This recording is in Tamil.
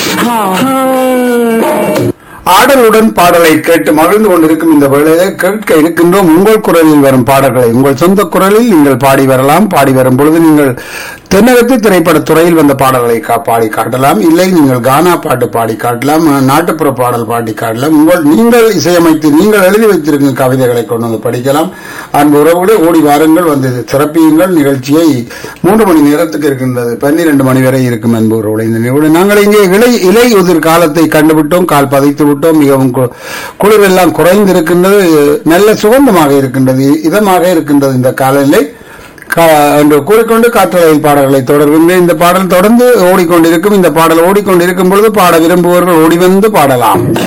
ஆடலுடன் பாடலை கேட்டு மகிழ்ந்து கொண்டிருக்கும் இந்த வேளையிலே கேட்க இருக்கின்றோம் உங்கள் குரலில் வரும் பாடல்களை உங்கள் சொந்த குரலில் நீங்கள் பாடி வரலாம் பாடி வரும் பொழுது நீங்கள் தென்னகத்து திரைப்பட துறையில் வந்த பாடல்களை கா- பாடி காட்டலாம் இல்லை நீங்கள் கானா பாட்டு பாடி காட்டலாம் அஹ், நாட்டுப்புற பாடல் பாடி காட்டலாம் உங்கள் நீங்கள் இசையமைத்து நீங்கள் எழுதி வைத்திருக்கும் கவிதைகளை கொண்டு வந்து படிக்கலாம் அன்பு உறவுகளே ஓடி வாருங்கள் வந்து சிறப்பியுங்கள் நிகழ்ச்சியை மூன்று மணி நேரத்துக்கு இருக்கின்றது பன்னிரண்டு மணி வரை இருக்கும் அன்பு உறவுகளே இந்த நிகழ்வு நாங்கள் இங்கே இலை இலை உதிர் காலத்தை கண்டுவிட்டோம் கால் பதித்து விட்டோம் மிகவும் கு- குளிர் எல்லாம் குறைந்திருக்கின்றது நல்ல சுகந்தமாக இருக்கின்றது இதமாக இருக்கின்றது இந்த காலநிலை கா- என்று கூறிக்கொண்டு காற்றலையில் பாடல்களை தொடர்கின்றேன் இந்த பாடல் தொடர்ந்து ஓடிக்கொண்டிருக்கும் இந்த பாடல் ஓடிக்கொண்டிருக்கும் பொழுது பாட விரும்புபவர்கள் ஓடி வந்து பாடலாம்